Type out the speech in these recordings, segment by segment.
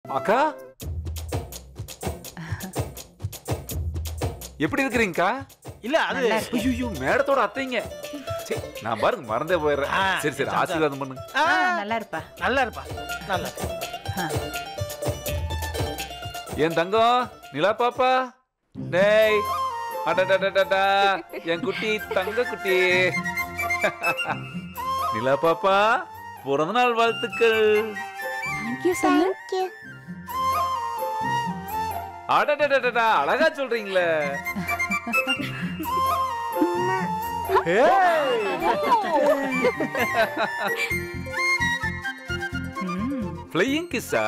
அக்கா எப்படி இருக்கிறீங்கக்கா இல்ல அது நல்லா இருக்கு. ஐயோ மேடத்தோட அத்தைங்க சே, நான் பாருங்க மறந்தே போயிடுறேன் ஆ, சரி சரி ஆசீர்வாதம் பண்ணுங்க ஆ, ஆ, நல்லா இருப்பா நல்லா இருப்பா நல்லா ஆ. என் தங்கம் நிலா பாப்பா டேய் அடடடடடா என் குட்டி தங்க குட்டி நிலா பாப்பா பிறந்த நாள் வாழ்த்துக்கள் தேங்க்யூ சொல்லு அடடடடடா அழகா சொல்றீங்களே ம். ஃப்ளையிங் கிஸ்ஸா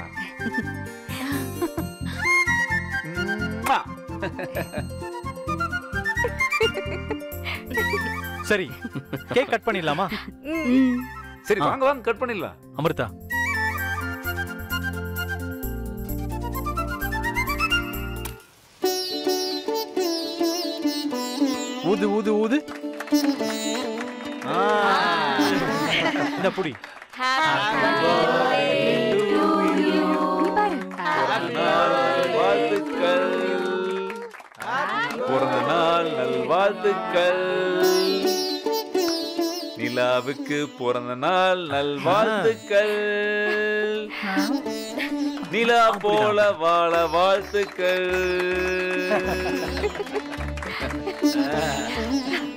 சரி கேக் கட் பண்ணிடலாமா சரி ஆ. வாங்க வாங்க கட் பண்ணிடலாம் அமிர்தா ஊது ஊது ஊது ஆ. இந்த புடி பிறந்த நாள் வாழ்த்துக்கள் பிறந்த நாள் நல்வாழ்த்துக்கள் நிலாவுக்கு பிறந்த நாள் நல்வாழ்த்துக்கள் நிலா போல வாழ வாழ்த்துக்கள்